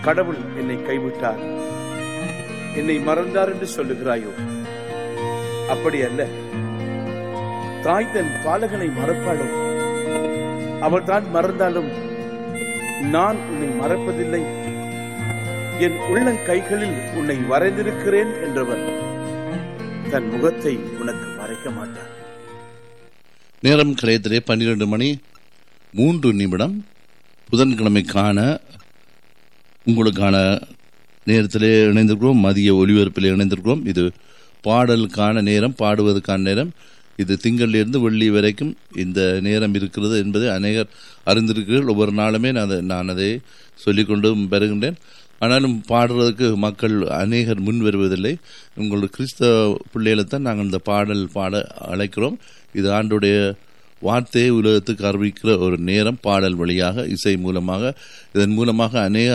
கடவுள் என்னை கைவிட்டார் என்னை மறந்தார் என்று சொல்லுகிறாயோ அப்படி அல்ல தாய் தன் பாலகனை மறப்பாளோ அவள் தான் மறந்தாலும் நான் உன்னை மறப்பதில்லை என் உள்ளங்கைகளில் உன்னை வரைந்திருக்கிறேன் என்றவர் தன் முகத்தை உனக்கு மறைக்க மாட்டார் நேரம் கலையத்திலே பன்னிரண்டு மணி மூன்று நிமிடம் புதன்கிழமைக்கான உங்களுக்கான நேரத்திலே இணைந்திருக்கிறோம் மதிய ஒலிபரப்பில் இணைந்திருக்கிறோம் இது பாடலுக்கான நேரம் பாடுவதற்கான நேரம் இது திங்களிலிருந்து வெள்ளி வரைக்கும் இந்த நேரம் இருக்கிறது என்பதை அநேகர் அறிந்திருக்கிறீர்கள் ஒவ்வொரு நாளுமே நான் அதை நான் அதை சொல்லிக்கொண்டு வருகின்றேன் ஆனாலும் பாடுறதுக்கு மக்கள் அநேகர் முன் வருவதில்லை உங்களுடைய கிறிஸ்தவ பிள்ளைகளை தான் நாங்கள் இந்த பாடல் பாட அழைக்கிறோம் இது ஆண்டுடைய வார்த்தையை உலகத்துக்கு அறிவிக்கிற ஒரு நேரம் பாடல் வழியாக இசை மூலமாக இதன் மூலமாக அநேக